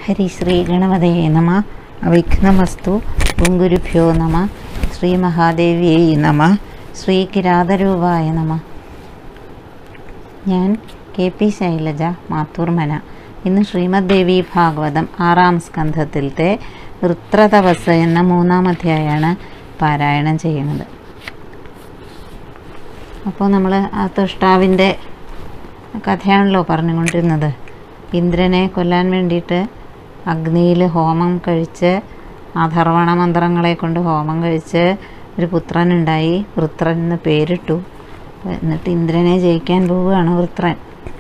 ഹരിശ്രീ ഗണപതയെ നമ അവിഘ്നമസ്തു ഗുരുഭ്യോ നമ ശ്രീ മഹാദേവിയെ നമ ശ്രീ കിരാതരൂപായ നമ ഞാൻ കെ പി ശൈലജ മാത്തൂർമന ഇന്ന് ശ്രീമദ് ദേവി ഭാഗവതം ആറാം സ്കന്ധത്തിലത്തെ വൃത്രതപസ് എന്ന മൂന്നാം അധ്യായമാണ് പാരായണം ചെയ്യുന്നത് അപ്പോൾ നമ്മൾ ആ തുഷ്ടാവിൻ്റെ കഥയാണല്ലോ പറഞ്ഞുകൊണ്ടിരുന്നത് ഇന്ദ്രനെ കൊല്ലാൻ വേണ്ടിയിട്ട് അഗ്നിയിൽ ഹോമം കഴിച്ച് അഥർവണ മന്ത്രങ്ങളെ കൊണ്ട് ഹോമം കഴിച്ച് ഒരു പുത്രനുണ്ടായി വൃത്രൻ എന്ന് പേരിട്ടു എന്നിട്ട് ഇന്ദ്രനെ ജയിക്കാൻ പോവുകയാണ് വൃത്രൻ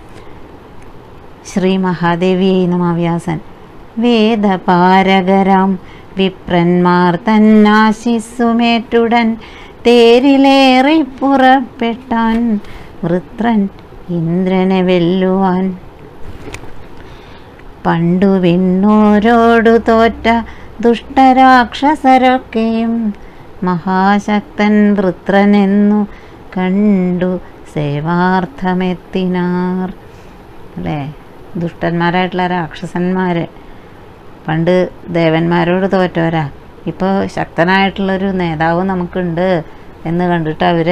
ശ്രീ മഹാദേവിയെ നമാവ്യാസൻ വേദപാരകരാം വിപ്രന്മാർ തന്നാശിസ്സുമേറ്റുടൻ തേരിലേറി പുറപ്പെട്ടാൻ വൃത്രൻ ഇന്ദ്രനെ വെല്ലുവാൻ പണ്ടു വിണ്ണോരോടു തോറ്റ ദുഷ്ടരാക്ഷസരൊക്കെയും മഹാശക്തൻ വൃത്രനെന്നു കണ്ടു സേവാർത്ഥമെത്തിനാർ അല്ലേ ദുഷ്ടന്മാരായിട്ടുള്ള രാക്ഷസന്മാർ പണ്ട് ദേവന്മാരോട് തോറ്റവരാ ഇപ്പോൾ ശക്തനായിട്ടുള്ളൊരു നേതാവ് നമുക്കുണ്ട് എന്ന് കണ്ടിട്ട് അവർ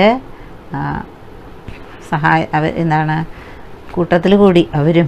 സഹായ അവർ എന്താണ് കൂട്ടത്തിൽ കൂടി അവരും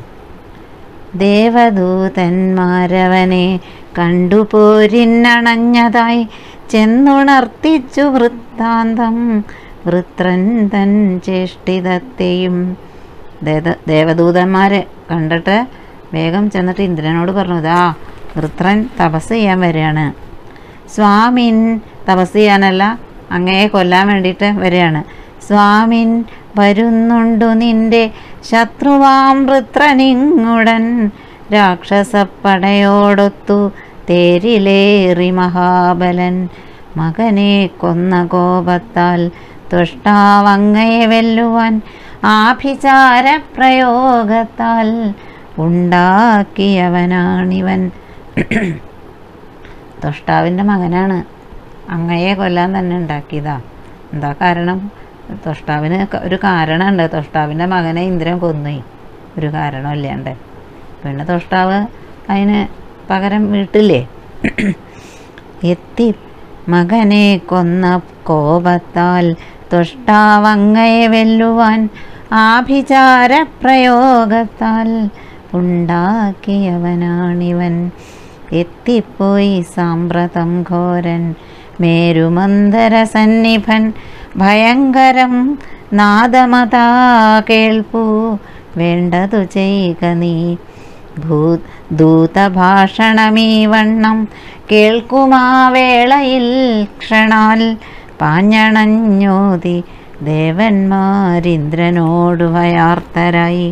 ദേവദൂതന്മാരവനെ കണ്ടുപോരിന്നണഞ്ഞതായി ചെന്നുണർത്തിച്ചു വൃത്താന്തം വൃത്രൻ തൻ ചേഷ്ടിതത്തെയും ദേവ ദേവദൂതന്മാരെ കണ്ടിട്ട് വേഗം ചെന്നിട്ട് ഇന്ദ്രനോട് പറഞ്ഞു ഇതാ വൃത്രൻ തപസ് ചെയ്യാൻ വരികയാണ് സ്വാമിൻ തപസ് ചെയ്യാനല്ല അങ്ങയെ കൊല്ലാൻ വേണ്ടിയിട്ട് വരികയാണ് സ്വാമിൻ വരുന്നുണ്ടു നിന്റെ ശത്രുവാം വൃത്രനിങ്ങുടൻ രാക്ഷസപ്പടയോടൊത്തു തേരിലേറി മഹാബലൻ മകനെ കൊന്ന കോപത്താൽ ത്വഷ്ടാവങ്ങയെ വെല്ലുവാൻ ആഭിചാര പ്രയോഗത്താൽ ഉണ്ടാക്കിയവനാണിവൻ ത്വഷ്ടാവിൻ്റെ മകനാണ് അങ്ങയെ കൊല്ലാൻ തന്നെ ഉണ്ടാക്കിയതാ എന്താ കാരണം ത്വഷ്ടാവിന് ഒരു കാരണമുണ്ട് ത്വഷ്ടാവിൻ്റെ മകനെ ഇന്ദ്രൻ കൊന്നുപോയി ഒരു കാരണമില്ലാണ്ട് പിന്നെ ത്വഷ്ടാവ് അതിന് പകരം വീട്ടില്ലേ എത്തി മകനെ കൊന്ന കോപത്താൽ ത്വഷ്ടാവങ്ങയെ വെല്ലുവാൻ ആഭിചാര പ്രയോഗത്താൽ ഉണ്ടാക്കിയവനാണിവൻ എത്തിപ്പോയി സാമ്പ്രതം ഘോരൻ മേരുമന്ദര സന്നിഭൻ ഭയങ്കരം നാദമതാ കേൾപ്പൂ വേണ്ടതു ചെയ്യുക നീ ഭൂ ദൂതഭാഷണമീ വണ്ണം കേൾക്കുമാ വേളയിൽ ക്ഷണാൽ പാഞ്ഞണഞ്ഞോതി ദേവന്മാരിന്ദ്രനോട് ഭയാർത്തരായി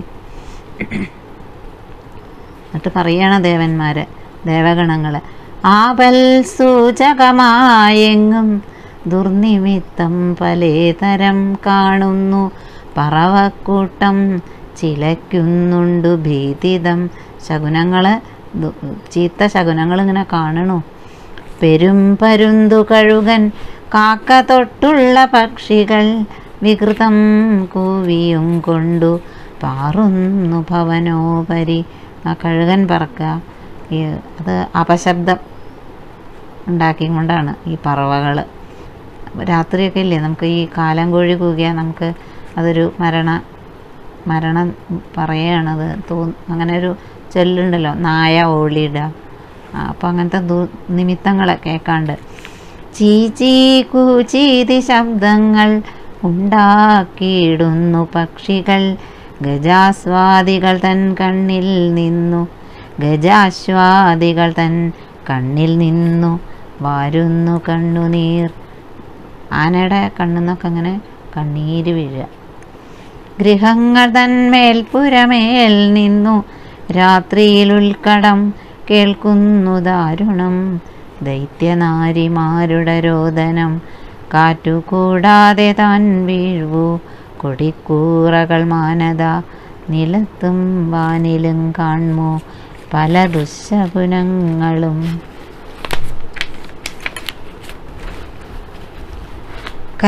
എന്നിട്ട് പറയണ ദേവന്മാർ ദേവഗണങ്ങൾ ആപൽ സൂചകമായെങ്ങും ദുർനിമിത്തം പലേതരം കാണുന്നു പറവക്കൂട്ടം ചിലയ്ക്കുന്നുണ്ടു ഭീതിതം ശകുനങ്ങൾ ചീത്ത ശകുനങ്ങൾ ഇങ്ങനെ കാണണു പെരും പരുന്തു കഴുകൻ കാക്ക തൊട്ടുള്ള പക്ഷികൾ വികൃതം കൂവിയും കൊണ്ടു പാറുന്നു ഭവനോപരി ആ കഴുകൻ പറക്കുക ഈ അത് അപശബ്ദം ഉണ്ടാക്കിക്കൊണ്ടാണ് ഈ പറവകൾ രാത്രിയൊക്കെ ഇല്ലേ നമുക്ക് ഈ കാലം കോഴി കൂകിയാൽ നമുക്ക് അതൊരു മരണ മരണം പറയുകയാണത് തോ അങ്ങനെ ഒരു ചൊല്ലുണ്ടല്ലോ നായ ഓളിയിടുക അപ്പോൾ അങ്ങനത്തെ ദു നിമിത്തങ്ങളെ കേൾക്കാണ്ട് ചീച്ചീ കൂച്ചീതി ശബ്ദങ്ങൾ ഉണ്ടാക്കിയിടുന്നു പക്ഷികൾ ഗജാസ്വാദികൾ തൻ കണ്ണിൽ നിന്നു ഗജാശ്വാദികൾ തൻ കണ്ണിൽ നിന്നു വാരുന്നു കണ്ണുനീർ ആനയുടെ കണ്ണിന്നൊക്കെ അങ്ങനെ കണ്ണീര് വീഴുക ഗൃഹങ്ങൾ തന്മേൽപ്പുരമേൽ നിന്നു രാത്രിയിൽ ഉൾക്കടം കേൾക്കുന്നു ദാരുണം ദൈത്യനാരിമാരുടെ രോദനം കാറ്റുകൂടാതെ താൻ വീഴ്വു കൊടിക്കൂറകൾ മാനത നിലത്തും വാനിലും കാൺമോ പല ദുശകുനങ്ങളും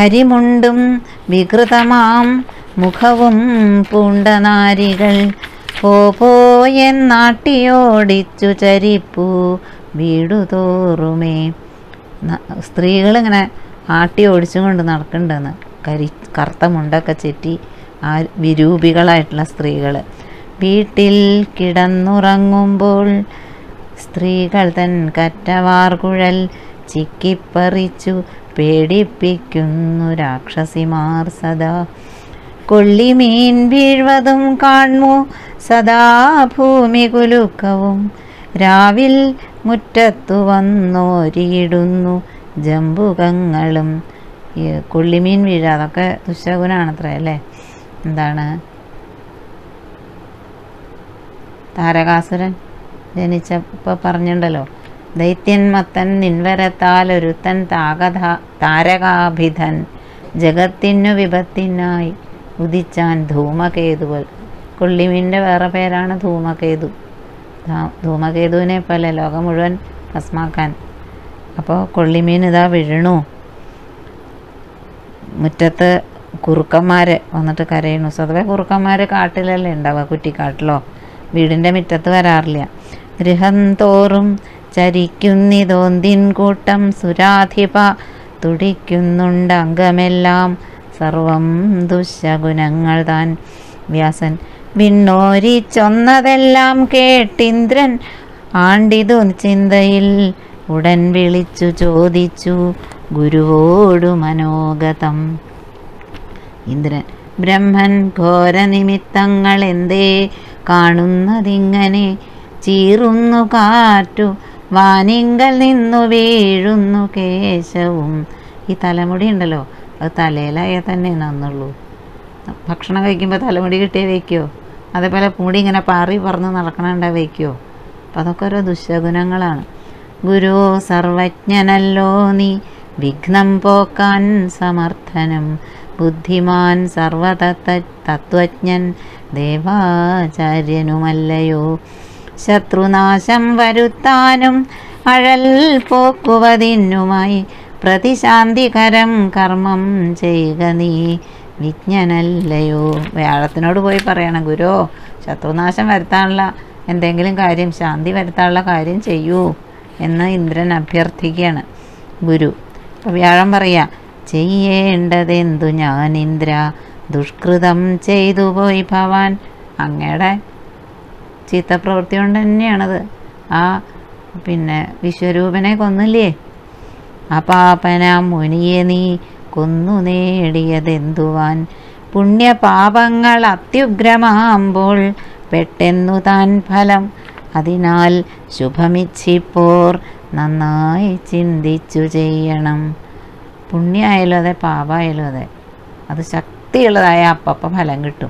കരിമുണ്ടും വികൃതമാം മുഖവും പൂണ്ട നാരികൾ പോ പോ എന്നാട്ടിയോടിച്ചു ചരിപ്പു വീടു തോറുമേ സ്ത്രീകളിങ്ങനെ ആട്ടി ഓടിച്ചും കൊണ്ട് നടക്കണ്ടെന്ന് കരി കറുത്ത മുണ്ടൊക്കെ ചെറ്റി ആ വിരൂപികളായിട്ടുള്ള സ്ത്രീകൾ വീട്ടിൽ കിടന്നുറങ്ങുമ്പോൾ സ്ത്രീകൾ തൻ കറ്റവാർകുഴൽ ചിക്കിപ്പറിച്ചു പേടിപ്പിക്കുന്നു രാക്ഷസിമാർ സദാ കൊള്ളിമീൻ വീഴ്വതും കാണുമോ സദാ ഭൂമി കുലുക്കവും രാവിൽ മുറ്റത്തു വന്നോരിയിടുന്നു ജമ്പുകങ്ങളും ഈ കൊള്ളിമീൻ വീഴുക അതൊക്കെ ദുശകുനാണത്രേ അല്ലേ എന്താണ് താരകാസുരൻ ജനിച്ചപ്പോൾ പറഞ്ഞിട്ടുണ്ടല്ലോ ദൈത്യൻ മത്തൻ നിൻവരത്താൽ ഒരുത്തൻ താകഥ താരകാഭിധൻ ജഗത്തിനു വിപത്തിനായി ഉദിച്ചാൻ ധൂമകേതുവൽ കൊള്ളിമീൻ്റെ വേറെ പേരാണ് ധൂമകേതു ധാ- ധൂമകേതുവിനെ പോലെ ലോകം മുഴുവൻ ഭസ്മാക്കാൻ അപ്പോൾ കൊള്ളിമീൻ ഇതാ വീഴണു മുറ്റത്ത് കുറുക്കന്മാർ വന്നിട്ട് കരയണു സ്വതവേ കുറുക്കന്മാർ കാട്ടിലല്ലേ ഉണ്ടാവുക കുറ്റിക്കാട്ടിലോ വീടിൻ്റെ മുറ്റത്ത് വരാറില്ല ഗൃഹം തോറും ചരിക്കുന്നിതോന്തിൻ കൂട്ടം സുരാധിപ തുടിക്കുന്നുണ്ട് അംഗമെല്ലാം സർവം ദുശകുനങ്ങൾ താൻ വ്യാസൻ വിണ്ണോരി ചൊന്നതെല്ലാം കേട്ടിന്ദ്രൻ ആണ്ടിതു ചിന്തയിൽ ഉടൻ വിളിച്ചു ചോദിച്ചു ഗുരുവോടു മനോഗതം ഇന്ദ്രൻ ബ്രഹ്മൻ ഘോര നിമിത്തങ്ങൾ എന്തേ കാണുന്നതിങ്ങനെ ചീറുന്നു കാറ്റു വാനിങ്കൽ നിന്നു വീഴുന്നു കേശവും ഈ തലമുടി ഉണ്ടല്ലോ അത് തലയിലായാൽ തന്നെ നന്നുള്ളൂ ഭക്ഷണം കഴിക്കുമ്പോൾ തലമുടി കിട്ടിയേ വയ്ക്കുമോ അതേപോലെ മുടി ഇങ്ങനെ പാറി പറന്ന് നടക്കണണ്ട വയ്ക്കുമോ അപ്പം അതൊക്കെ ഓരോ ദുശഗുണങ്ങളാണ് ഗുരു സർവജ്ഞനല്ലോ നീ വിഘ്നം പോക്കാൻ സമർത്ഥനം ബുദ്ധിമാൻ സർവതത്വ തത്വജ്ഞൻ ദേവാചാര്യനുമല്ലയോ ശത്രുനാശം വരുത്താനും അഴൽ പോക്കുവതിനുമായി പ്രതിശാന്തികരം കർമ്മം ചെയ്യുക നീ വിജ്ഞനല്ലയോ വ്യാഴത്തിനോട് പോയി പറയണം ഗുരു ശത്രുനാശം വരുത്താനുള്ള എന്തെങ്കിലും കാര്യം ശാന്തി വരുത്താനുള്ള കാര്യം ചെയ്യൂ എന്ന് ഇന്ദ്രൻ അഭ്യർത്ഥിക്കുകയാണ് ഗുരു അപ്പോൾ വ്യാഴം പറയാ ചെയ്യേണ്ടതെന്തു ഞാൻ ഇന്ദ്ര ദുഷ്കൃതം ചെയ്തു പോയി ഭവാൻ അങ്ങയുടെ ചീത്തപ്രവൃത്തി കൊണ്ട് തന്നെയാണത് ആ പിന്നെ വിശ്വരൂപനെ കൊന്നില്ലേ അപാപനാം മുനിയെ നീ കൊന്നു നേടിയതെന്തുവാൻ പുണ്യപാപങ്ങൾ അത്യുഗ്രമാകുമ്പോൾ പെട്ടെന്നു താൻ ഫലം അതിനാൽ ശുഭമിച്ചിപ്പോർ നന്നായി ചിന്തിച്ചു ചെയ്യണം പുണ്യമായാലും അതെ പാപമായാലും അതെ അത് ശക്തിയുള്ളതായ അപ്പപ്പം ഫലം കിട്ടും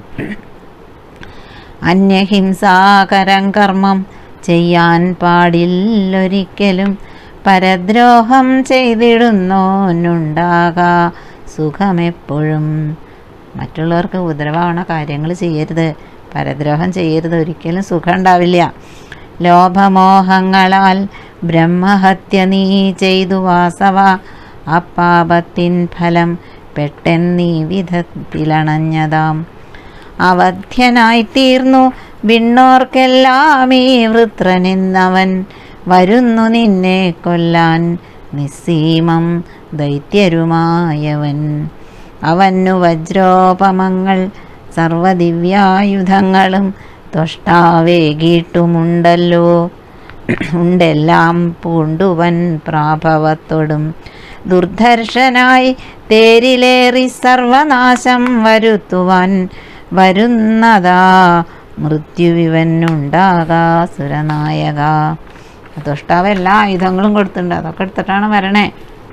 അന്യഹിംസാകരം കർമ്മം ചെയ്യാൻ പാടില്ലൊരിക്കലും പരദ്രോഹം ചെയ്തിടുന്നോനുണ്ടാകാ സുഖമെപ്പോഴും മറ്റുള്ളവർക്ക് ഉപദ്രവമാവണ കാര്യങ്ങൾ ചെയ്യരുത് പരദ്രോഹം ചെയ്യരുത് ഒരിക്കലും സുഖം ഉണ്ടാവില്ല ലോഭമോഹങ്ങളാൽ ബ്രഹ്മഹത്യ നീ ചെയ്തു വാസവ അപ്പാപത്തിൻ ഫലം പെട്ടെന്നീ വിധത്തിലണഞ്ഞതാം അവധ്യനായി തീർന്നു വിണ്ണോർക്കെല്ലാം ഈ വൃത്രനെന്നവൻ വരുന്നു നിന്നെ കൊല്ലാൻ നിസ്സീമം ദൈത്യരുമായവൻ അവനു വജ്രോപമങ്ങൾ സർവദിവ്യായുധങ്ങളും തൊഷ്ടാവേകിട്ടുമുണ്ടല്ലോ ഉണ്ടെല്ലാം പൂണ്ടുവൻ പ്രാഭവത്തോടും ദുർദർശനായി തേരിലേറി സർവനാശം വരുത്തുവാൻ വരുന്നതാ മൃത്യുവിവനുണ്ടാകാ സുരനായക ദുഷ്ടാവ് എല്ലാ ആയുധങ്ങളും കൊടുത്തിട്ടുണ്ട് അതൊക്കെ എടുത്തിട്ടാണ് വരണേ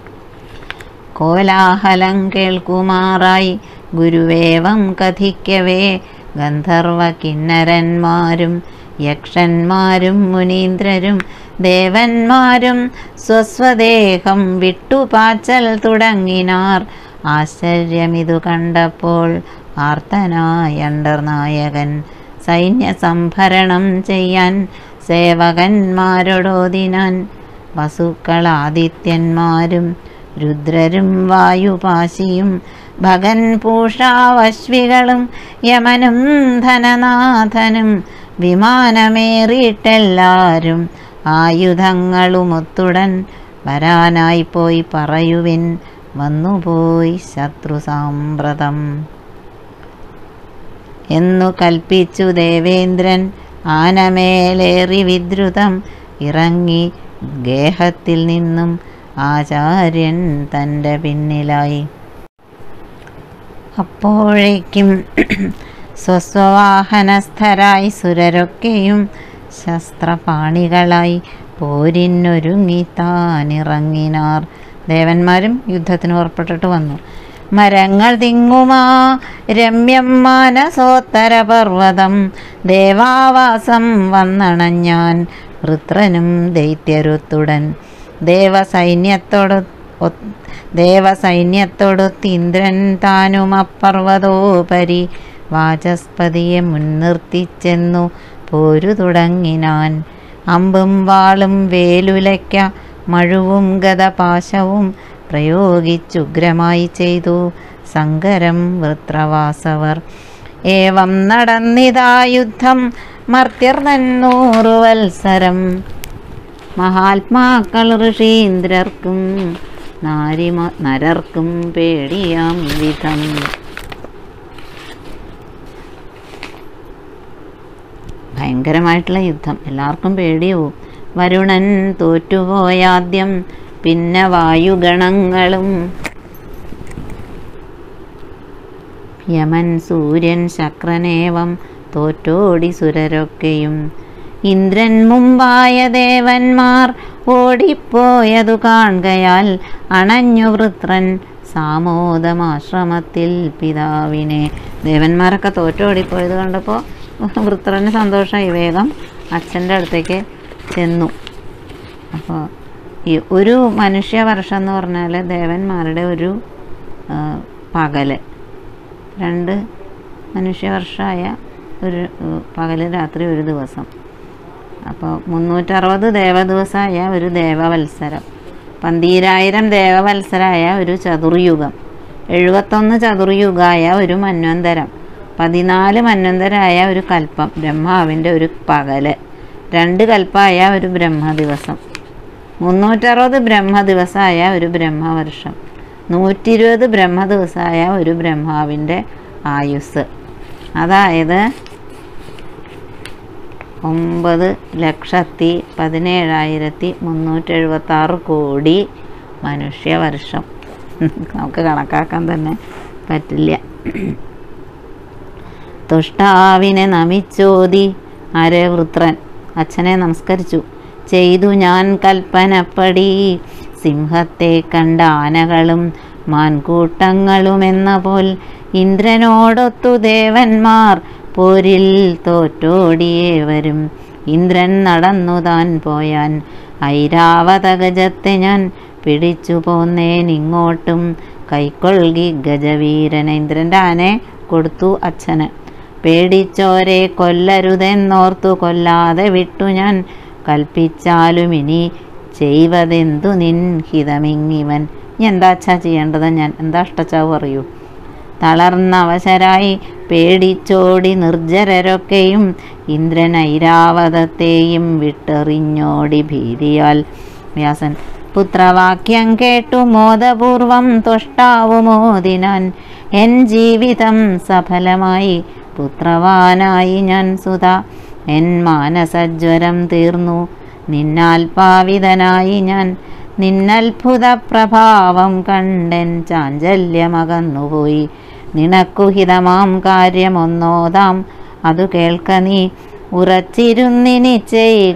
കോലാഹലം കേൾക്കുമാറായി ഗുരുവേവം കഥിക്കവേ ഗന്ധർവ കിന്നരന്മാരും യക്ഷന്മാരും മുനീന്ദ്രരും ദേവന്മാരും സ്വസ്വദേഹം വിട്ടുപാച്ചൽ തുടങ്ങിനാർ ആശ്ചര്യമിതു കണ്ടപ്പോൾ ആർത്തനായണ്ടർ നായകൻ സൈന്യ സംഭരണം ചെയ്യാൻ സേവകന്മാരോടോതിനാൻ വസുക്കളാദിത്യന്മാരും രുദ്രരും വായുപാശിയും ഭഗൻ പൂഷാവശ്വികളും യമനും ധനനാഥനും വിമാനമേറിയിട്ടെല്ലാരും ആയുധങ്ങളുമൊത്തുടൻ വരാനായി പോയി പറയുവിൻ വന്നുപോയി ശത്രു സാമ്പ്രതം എന്നു കൽപ്പിച്ചു ദേവേന്ദ്രൻ ആനമേലേറി വിദ്രുതം ഇറങ്ങി ഗേഹത്തിൽ നിന്നും ആചാര്യൻ തൻ്റെ പിന്നിലായി അപ്പോഴേക്കും സ്വസ്വവാഹനസ്ഥരായി സുരരൊക്കെയും ശസ്ത്രപാണികളായി പോരിനൊരുങ്ങി താനിറങ്ങിനാർ ദേവന്മാരും യുദ്ധത്തിന് പുറപ്പെട്ടിട്ട് വന്നു മരങ്ങൾ തിങ്ങുമാ രമ്യം മാനസോത്തര പർവ്വതം ദേവാവാസം വന്നണഞ്ഞാൻ വൃത്രനും ദൈത്യരുത്തുടൻ ദേവസൈന്യത്തോട് ഒ- ദേവസൈന്യത്തോടൊത്ത് ഇന്ദ്രൻ താനും അപ്പർവതോപരി വാചസ്പതിയെ മുൻനിർത്തിച്ചെന്നു പോരു തുടങ്ങിനാൻ അമ്പും വാളും വേലുലയ്ക്ക മഴുവും ഗതപാശവും പ്രയോഗിച്ചുഗ്രമായി ചെയ്തു സങ്കരം വൃത്രവാസവർ ഏവം നടന്നിതാ യുദ്ധം മർത്യർ തന്നൂറു വത്സരം മഹാത്മാക്കൾ ഋഷീന്ദ്രർക്കും നാരിമ നരർക്കും പേടിയാം വിധം ഭയങ്കരമായിട്ടുള്ള യുദ്ധം എല്ലാവർക്കും പേടിയാവും വരുണൻ തോറ്റുപോയാദ്യം പിന്നെ വായുഗണങ്ങളും യമൻ സൂര്യൻ ശക്രനേവം തോറ്റോടി സുരരൊക്കെയും ഇന്ദ്രൻ മുമ്പായ ദേവന്മാർ ഓടിപ്പോയതു കാണുകയാൽ അണഞ്ഞു വൃത്രൻ സാമോദമാശ്രമത്തിൽ പിതാവിനെ ദേവന്മാരൊക്കെ തോറ്റോടിപ്പോയത് കണ്ടപ്പോൾ വൃത്രന് സന്തോഷമായി വേഗം അച്ഛൻ്റെ അടുത്തേക്ക് ചെന്നു അപ്പോൾ ഈ ഒരു മനുഷ്യവർഷം എന്ന് പറഞ്ഞാൽ ദേവന്മാരുടെ ഒരു ആ, പകല് രണ്ട് മനുഷ്യവർഷമായ ഒരു ഏഹ്, പകല് രാത്രി ഒരു ദിവസം അപ്പോൾ മുന്നൂറ്ററുപത് ദേവദിവസമായ ഒരു ദേവവത്സരം പന്തീരായിരം ദേവവത്സരമായ ഒരു ചതുർയുഗം എഴുപത്തൊന്ന് ചതുർയുഗമായ ഒരു മന്വന്തരം പതിനാല് മന്വന്തരായ ഒരു കൽപ്പം ബ്രഹ്മാവിൻ്റെ ഒരു പകല് രണ്ട് കൽപ്പമായ ഒരു ബ്രഹ്മദിവസം മുന്നൂറ്ററുപത് ബ്രഹ്മദിവസമായ ഒരു ബ്രഹ്മവർഷം നൂറ്റി ഇരുപത് ബ്രഹ്മദിവസമായ ഒരു ബ്രഹ്മാവിൻ്റെ ആയുസ് അതായത് ഒമ്പത് ലക്ഷത്തി പതിനേഴായിരത്തി മുന്നൂറ്റി എഴുപത്തി ആറ് കോടി മനുഷ്യവർഷം നമുക്ക് കണക്കാക്കാൻ തന്നെ പറ്റില്ല തുഷ്ടാവിനെ നമിച്ചോതി ആരെ വൃത്രൻ അച്ഛനെ നമസ്കരിച്ചു ചെയ്തു ഞാൻ കൽപ്പനപ്പടി സിംഹത്തെ കണ്ട ആനകളും മാൻകൂട്ടങ്ങളുമെന്ന പോൽ ഇന്ദ്രനോടൊത്തു ദേവന്മാർ പോരിൽ തോറ്റോടിയേവരും ഇന്ദ്രൻ നടന്നു താൻ പോയാൻ ഐരാവത ഗജത്തെ ഞാൻ പിടിച്ചു പോന്നേൻ ഇങ്ങോട്ടും കൈക്കൊൾകി ഗജവീരനെ ഇന്ദ്രൻ്റെ ആനെ കൊടുത്തു അച്ഛന് പേടിച്ചോരെ കൊല്ലരുതെന്നോർത്തു കൊല്ലാതെ വിട്ടു ഞാൻ കൽപ്പിച്ചാലും ഇനി ചെയ്വതെന്തു നിൻ ഹിതമിങ്ങിവൻ ഇനി എന്താ അച്ഛാ ചെയ്യേണ്ടത് ഞാൻ എന്താ ഇഷ്ടച്ചാവ് അറിയൂ തളർന്ന അവശരായി പേടിച്ചോടി നിർജ്ജരരൊക്കെയും ഇന്ദ്രൻ ഐരാവതത്തെയും വിട്ടെറിഞ്ഞോടി ഭീതിയാൽ വ്യാസൻ പുത്രവാക്യം കേട്ടു മോദപൂർവം തൊഷ്ടാവുമോദിനാൻ എൻ ജീവിതം സഫലമായി പുത്രവാനായി ഞാൻ സുത എൻ മാനസജ്വരം തീർന്നു നിന്നാൽ പാവിതനായി ഞാൻ നിന്നത്ഭുത പ്രഭാവം കണ്ടെൻ ചാഞ്ചല്യമകന്നുപോയി നിനക്കു ഹിതമാം കാര്യമൊന്നോതാം അതു കേൾക്ക നീ ഉറച്ചിരുന്നിനി ചെയ്യുക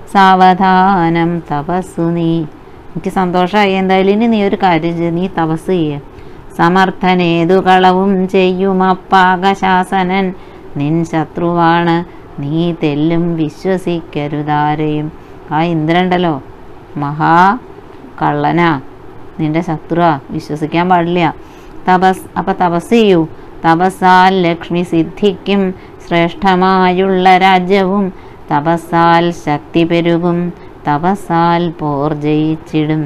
സാവധാനം തപസ്സു നീ എനിക്ക് സന്തോഷമായി എന്തായാലും ഇനി നീ ഒരു കാര്യം ചെയ്യ് നീ തപസ് ചെയ്യ സമർത്ഥനേതു കളവും ചെയ്യുമപ്പാകശാസനൻ നിൻ ശത്രുവാണ് നീ തെല്ലും വിശ്വസിക്കരുതാരെയും ആ ഇന്ദ്രണ്ടല്ലോ മഹാ കള്ളനാ നിന്റെ ശത്രുവാ വിശ്വസിക്കാൻ പാടില്ല തപസ് അപ്പം തപസ് ചെയ്യൂ തപസ്സാൽ ലക്ഷ്മി സിദ്ധിക്കും ശ്രേഷ്ഠമായുള്ള രാജ്യവും തപസ്സാൽ ശക്തി പെരുകും തപസ്സാൽ പോർ ജയിച്ചിടും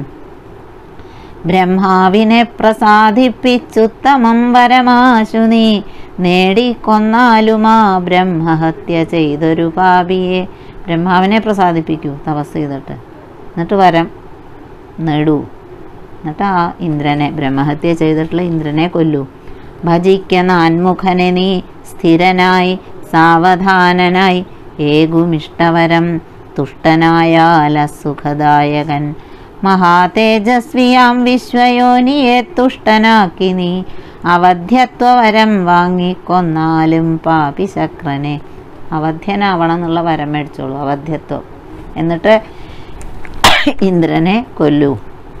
ബ്രഹ്മാവിനെ പ്രസാദിപ്പിച്ചുത്തമം വരമാശു നീ നേടിക്കൊന്നാലുമാ ബ്രഹ്മഹത്യ ചെയ്തൊരു പാപിയെ ബ്രഹ്മാവിനെ പ്രസാദിപ്പിക്കൂ തപസ് ചെയ്തിട്ട് എന്നിട്ട് വരം നേടൂ എന്നിട്ട് ആ ഇന്ദ്രനെ ബ്രഹ്മഹത്യ ചെയ്തിട്ടുള്ള ഇന്ദ്രനെ കൊല്ലൂ ഭജിക്ക നാൻമുഖനെ നീ സ്ഥിരനായി സാവധാനനായി ഏകുമിഷ്ടവരം തുഷ്ടനായാല സുഖദായകൻ മഹാതേജസ്വിയാം വിശ്വയോനിയെ തുഷ്ടനാക്കി നീ അവധ്യത്വവരം വാങ്ങിക്കൊന്നാലും പാപിശക്രനെ അവധ്യനാവണം എന്നുള്ള വരം മേടിച്ചോളൂ അവധ്യത്വം എന്നിട്ട് ഇന്ദ്രനെ കൊല്ലൂ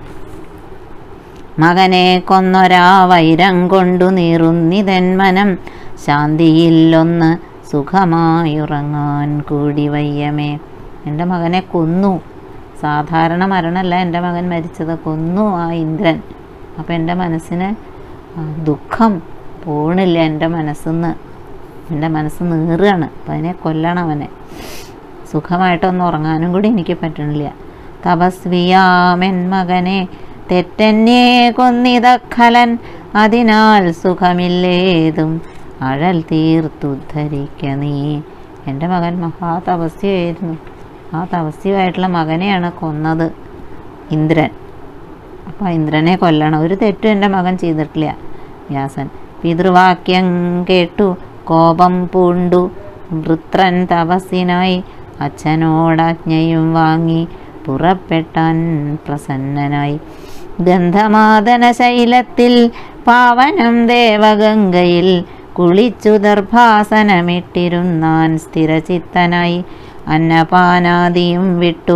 മകനെ കൊന്നൊരാ വൈരം കൊണ്ടു നീറുന്നിതന്മനം ശാന്തിയില്ലൊന്ന് സുഖമായുറങ്ങാൻ കൂടി വയ്യമേ എൻ്റെ മകനെ കൊന്നു സാധാരണ മരണമല്ല എൻ്റെ മകൻ മരിച്ചത് കൊന്നു ആ ഇന്ദ്രൻ അപ്പം എൻ്റെ മനസ്സിന് ആ, ദുഃഖം പോണില്ല എൻ്റെ മനസ്സിന്ന് എൻ്റെ മനസ്സ് നീറുകയാണ് അപ്പം അതിനെ കൊല്ലണം അവനെ സുഖമായിട്ടൊന്ന് ഉറങ്ങാനും കൂടി എനിക്ക് പറ്റണില്ല തപസ്വിയാമെൻ മകനെ തെറ്റെന്നെ കൊന്നിതഖലൻ അതിനാൽ സുഖമില്ലേതും അഴൽ തീർത്തുദ്ധരിക്ക നീ എൻ്റെ മകൻ മഹാതപസ്യായിരുന്നു ആ തപസ്യമായിട്ടുള്ള മകനെയാണ് കൊന്നത് ഇന്ദ്രൻ അപ്പോൾ ഇന്ദ്രനെ കൊല്ലണം ഒരു തെറ്റും എൻ്റെ മകൻ ചെയ്തിട്ടില്ല വ്യാസൻ പിതൃവാക്യം കേട്ടു കോപം പൂണ്ടു വൃത്രൻ തപസ്സിനായി അച്ഛനോടാജ്ഞയും വാങ്ങി പുറപ്പെട്ടാൻ പ്രസന്നനായി ഗന്ധമാദന ശൈലത്തിൽ പാവനം ദേവഗംഗയിൽ കുളിച്ചു ദർഭാസനമിട്ടിരുന്നാൻ സ്ഥിരചിത്തനായി അന്നപാനാദിയും വിട്ടു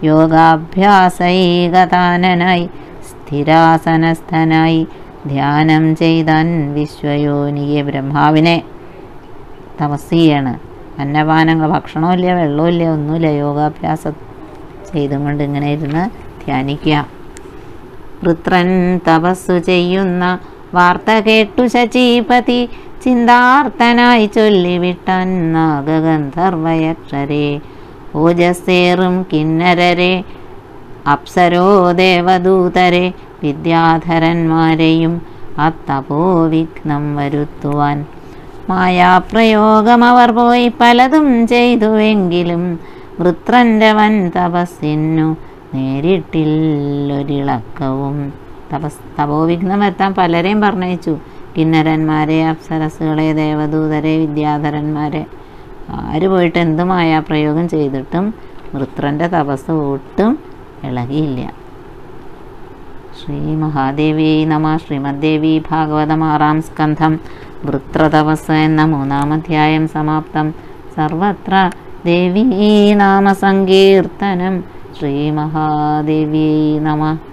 യോഗാഭ്യാസൈകതാനനായി സ്ഥിരാസനസ്ഥനായി ധ്യാനം ചെയ്താൻ വിശ്വയോനിയെ ബ്രഹ്മാവിനെ തപസ്സിയാണ് അന്നപാനങ്ങൾ ഭക്ഷണമില്ല വെള്ളമില്ല ഒന്നുമില്ല യോഗാഭ്യാസം ചെയ്തും കൊണ്ട് ഇങ്ങനെ ഇരുന്ന് ധ്യാനിക്കുക വൃത്രൻ തപസ്സു ചെയ്യുന്ന വാർത്ത കേട്ടു ശചീപതി ചിന്താർത്തനായി ചൊല്ലിവിട്ടാൻ നാഗഗന്ധർവയക്ഷരെ ഓജസ്സേറും കിന്നരരെ അപ്സരോ ദേവദൂതരെ വിദ്യാധരന്മാരെയും അത്തപോവിഘ്നം വരുത്തുവാൻ മായാപ്രയോഗം അവർ പോയി പലതും ചെയ്തുവെങ്കിലും വൃത്രൻ്റെ വൻ തപസ്സിനു നേരിട്ടില്ലൊരിളക്കവും തപസ് തപോവിഘ്നം വരുത്താൻ പലരെയും പറഞ്ഞയച്ചു കിന്നരന്മാരെ അപ്സരസുകളെ ദേവദൂതരെ വിദ്യാധരന്മാരെ ആര് പോയിട്ട് എന്ത് മായാപ്രയോഗം ചെയ്തിട്ടും വൃത്രൻ്റെ തപസ് ഒട്ടും ഇളകിയില്ല ശ്രീ മഹാദേവി നമ ശ്രീമദ്ദേവി ഭാഗവതം ആറാം സ്കന്ധം വൃത്രതപസ് എന്ന മൂന്നാമധ്യായം സമാപ്തം സർവത്ര ദേവീ നാമസങ്കീർത്തനം ശ്രീ മഹാദേവി നമ